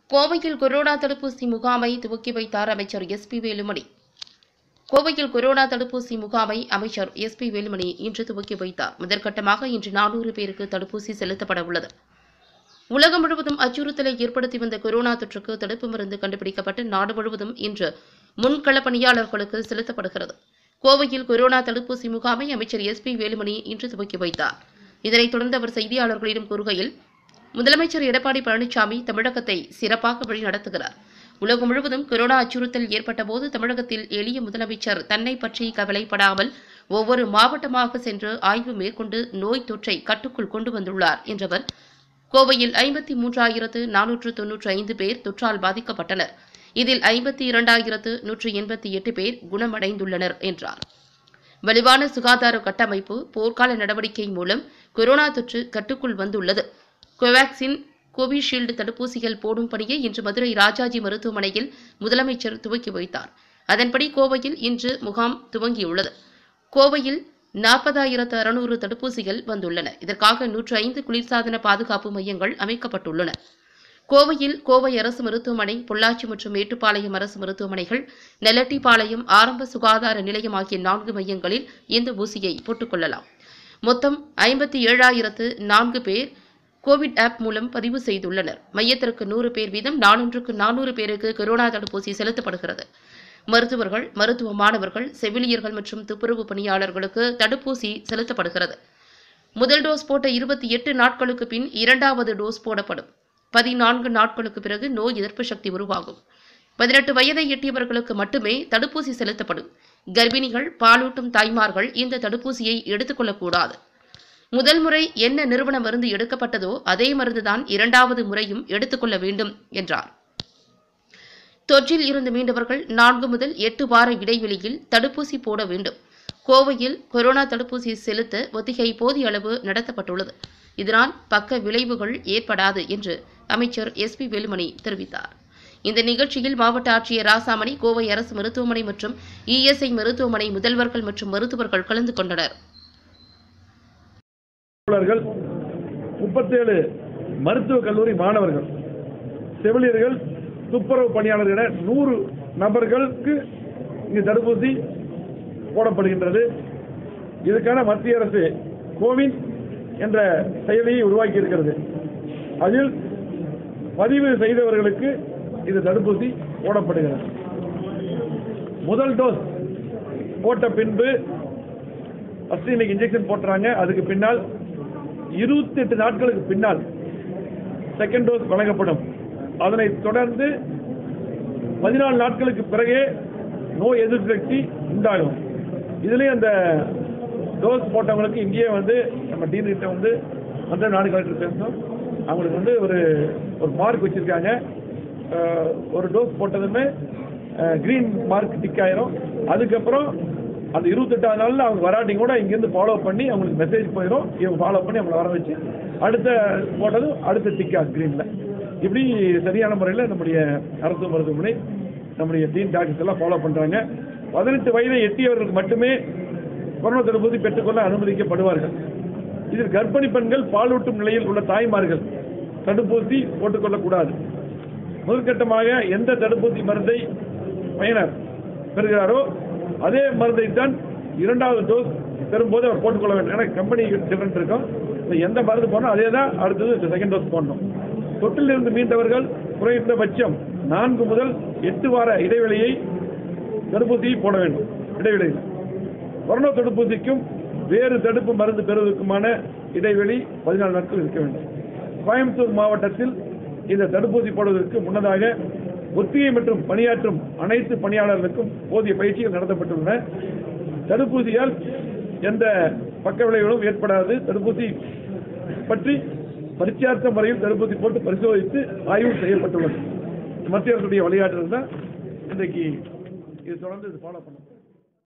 கோவையில் கொரோனா தடுப்பூசி முகாமை துவக்கி வைத்தார் அமைச்சர் எஸ்பி வேலுமணி கோவையில் கொரோனா தடுப்பூசி முகாமை அமைச்சர் எஸ்பி வேலுமணி இன்று துவக்கி வைத்தார் முதற்கட்டமாக இன்று நானூறு பேருக்கு தடுப்பூசி செலுத்தப்பட உள்ளது உலகம் முழுவதும் அச்சுறுத்தலை ஏற்படுத்தி வந்த கொரோனா தொற்றுக்கு தடுப்பு மருந்து கண்டுபிடிக்கப்பட்டு நாடு முழுவதும் இன்று முன்கள பணியாளர்களுக்கு செலுத்தப்படுகிறது கோவையில் கொரோனா தடுப்பூசி முகாமை அமைச்சர் எஸ்பி வேலுமணி இன்று துவக்கி வைத்தார் இதனைத் தொடர்ந்து அவர் செய்தியாளர்களிடம் கூறுகையில் முதலமைச்சர் எடப்பாடி பழனிசாமி தமிழகத்தை சிறப்பாக வழிநடத்துகிறார் உலகம் முழுவதும் கொரோனா அச்சுறுத்தல் ஏற்பட்டபோது தமிழகத்தில் எளிய முதலமைச்சர் தன்னை பற்றி கவலைப்படாமல் ஒவ்வொரு மாவட்டமாக சென்று ஆய்வு மேற்கொண்டு நோய் தொற்றை கட்டுக்குள் கொண்டு வந்துள்ளார் என்றவர் கோவையில் ஐம்பத்தி மூன்றாயிரத்து நானூற்று தொன்னூற்று ஐந்து பேர் தொற்றால் பாதிக்கப்பட்டனர் இதில் ஐம்பத்தி இரண்டாயிரத்து நூற்று எண்பத்தி எட்டு பேர் குணமடைந்துள்ளனர் என்றார் வலுவான சுகாதார கட்டமைப்பு போர்க்கால நடவடிக்கை மூலம் கொரோனா தொற்று கட்டுக்குள் வந்துள்ளது கோவாக்சின் கோவிஷீல்டு தடுப்பூசிகள் போடும் பணியை இன்று மதுரை ராஜாஜி மருத்துவமனையில் முதலமைச்சர் துவக்கி வைத்தார் அதன்படி கோவையில் இன்று முகாம் துவங்கியுள்ளது கோவையில் நாற்பதாயிரத்து அறுநூறு தடுப்பூசிகள் வந்துள்ளன இதற்காக நூற்று ஐந்து குளிர்சாதன பாதுகாப்பு மையங்கள் அமைக்கப்பட்டுள்ளன கோவையில் கோவை அரசு மருத்துவமனை பொள்ளாச்சி மற்றும் மேட்டுப்பாளையம் அரசு மருத்துவமனைகள் நெல்லட்டிப்பாளையம் ஆரம்ப சுகாதார நிலையம் ஆகிய நான்கு மையங்களில் இந்த ஊசியை போட்டுக்கொள்ளலாம் மொத்தம் ஐம்பத்தி ஏழாயிரத்து நான்கு பேர் கோவிட் ஆப் மூலம் பதிவு செய்துள்ளனர் மையத்திற்கு நூறு பேர் வீதம் நானூற்றுக்கு நானூறு பேருக்கு கொரோனா தடுப்பூசி செலுத்தப்படுகிறது மருத்துவர்கள் மருத்துவ மாணவர்கள் செவிலியர்கள் மற்றும் துப்புரவு பணியாளர்களுக்கு தடுப்பூசி செலுத்தப்படுகிறது முதல் டோஸ் போட்ட இருபத்தி எட்டு நாட்களுக்கு பின் இரண்டாவது டோஸ் போடப்படும் பதினான்கு நாட்களுக்கு பிறகு நோய் எதிர்ப்பு சக்தி உருவாகும் பதினெட்டு வயதை எட்டியவர்களுக்கு மட்டுமே தடுப்பூசி செலுத்தப்படும் கர்ப்பிணிகள் பாலூட்டும் தாய்மார்கள் இந்த தடுப்பூசியை எடுத்துக்கொள்ளக்கூடாது முதல் முறை என்ன நிறுவன மருந்து எடுக்கப்பட்டதோ அதே மருந்துதான் இரண்டாவது முறையும் எடுத்துக்கொள்ள வேண்டும் என்றார் தொற்றில் இருந்து மீண்டவர்கள் நான்கு முதல் எட்டு வார இடைவெளியில் தடுப்பூசி போட வேண்டும் கோவையில் கொரோனா தடுப்பூசி செலுத்த ஒத்திகை போதிய அளவு நடத்தப்பட்டுள்ளது இதனால் பக்க விளைவுகள் ஏற்படாது என்று அமைச்சர் எஸ்பி வேலுமணி தெரிவித்தார் இந்த நிகழ்ச்சியில் மாவட்ட ஆட்சியர் ராசாமணி கோவை அரசு மருத்துவமனை மற்றும் இஎஸ்ஐ மருத்துவமனை முதல்வர்கள் மற்றும் மருத்துவர்கள் கலந்து கொண்டனர் மாணவர்கள் முப்பத்தேழு மருத்துவக் கல்லூரி மாணவர்கள் செவிலியர்கள் துப்புரவு பணியாளர் என நூறு நபர்களுக்கு இங்கு தடுப்பூசி போடப்படுகின்றது இதுக்கான மத்திய அரசு கோவின் என்ற செயலியை உருவாக்கி இருக்கிறது அதில் பதிவு செய்தவர்களுக்கு இது தடுப்பூசி போடப்படுகிறது முதல் டோஸ் போட்ட பின்பு ஃபர்ஸ்ட் இன்னைக்கு இன்ஜெக்ஷன் போட்டுறாங்க அதுக்கு பின்னால் இருபத்தி எட்டு நாட்களுக்கு பின்னால் செகண்ட் டோஸ் வழங்கப்படும் அதனை தொடர்ந்து பதினாலு நாட்களுக்கு பிறகே நோய் எதிர்ப்பு சக்தி உண்டாகும் இதுலேயும் அந்த டோஸ் போட்டவங்களுக்கு இங்கேயே வந்து நம்ம டீன் கிட்ட வந்து மற்ற நாடு கலெக்டர் பேசணும் அவங்களுக்கு வந்து ஒரு ஒரு மார்க் வச்சிருக்காங்க அஹ், ஒரு டோஸ் போட்டதுமே கிரீன் மார்க் டிக் ஆயிரும் அதுக்கப்புறம் அந்த இருபத்தெட்டாவது நாளில் அவங்க வராட்டிங்க கூட இங்கேருந்து ஃபாலோ பண்ணி அவங்களுக்கு மெசேஜ் போயிடும் இவங்க ஃபாலோ பண்ணி அவங்களை வர வச்சு அடுத்த போட்டதும் அடுத்த டிக்கா க்ரீனில் இப்படி சரியான முறையில் நம்முடைய அரசு மருத்துவமனை நம்முடைய டீன் டாக்டர்ஸ் எல்லாம் ஃபாலோ பண்ணுறாங்க பதினெட்டு வயதை எட்டியவர்களுக்கு மட்டுமே கொரோனா தடுப்பூசி பெற்றுக்கொள்ள அனுமதிக்கப்படுவார்கள் இதில் கர்ப்பிணி பெண்கள் பாலூட்டும் நிலையில் உள்ள தாய்மார்கள் தடுப்பூசி போட்டுக்கொள்ளக்கூடாது முதற்கட்டமாக எந்த தடுப்பூசி மருந்தை பயனர் பெறுகிறாரோ அதே மருந்தை தான் இரண்டாவது டோஸ் பெறும்போது அவர் போட்டுக்கொள்ள வேண்டும் ஏன்னா கம்பெனி டிஃபரெண்ட் இருக்கும் இப்ப எந்த மருந்து போனோம் அதே தான் அடுத்தது செகண்ட் டோஸ் போடணும் தொற்றிலிருந்து மீண்டவர்கள் குறைந்தபட்சம் நான்கு முதல் எட்டு வார இடைவெளியை தடுப்பூசியை போட வேண்டும் இடைவெளியில் கொரோனா தடுப்பூசிக்கும் வேறு தடுப்பு மருந்து பெறுவதற்குமான இடைவெளி பதினாலு நாட்கள் இருக்க வேண்டும் கோயம்புத்தூர் மாவட்டத்தில் இந்த தடுப்பூசி போடுவதற்கு முன்னதாக ஒத்திகை மற்றும் பணியாற்றும் அனைத்து பணியாளர்களுக்கும் போதிய பயிற்சிகள் நடத்தப்பட்டுள்ளன தடுப்பூசியால் எந்த பக்க விளைவுகளும் ஏற்படாது தடுப்பூசி பற்றி பரிச்சார்த்த முறையில் தடுப்பூசி போட்டு பரிசோதித்து ஆய்வு செய்யப்பட்டுள்ளது மத்திய அரசுடைய வழிகாட்டுதல் தான் இன்றைக்கு இது தொடர்ந்து இது ஃபாலோ பண்ணும்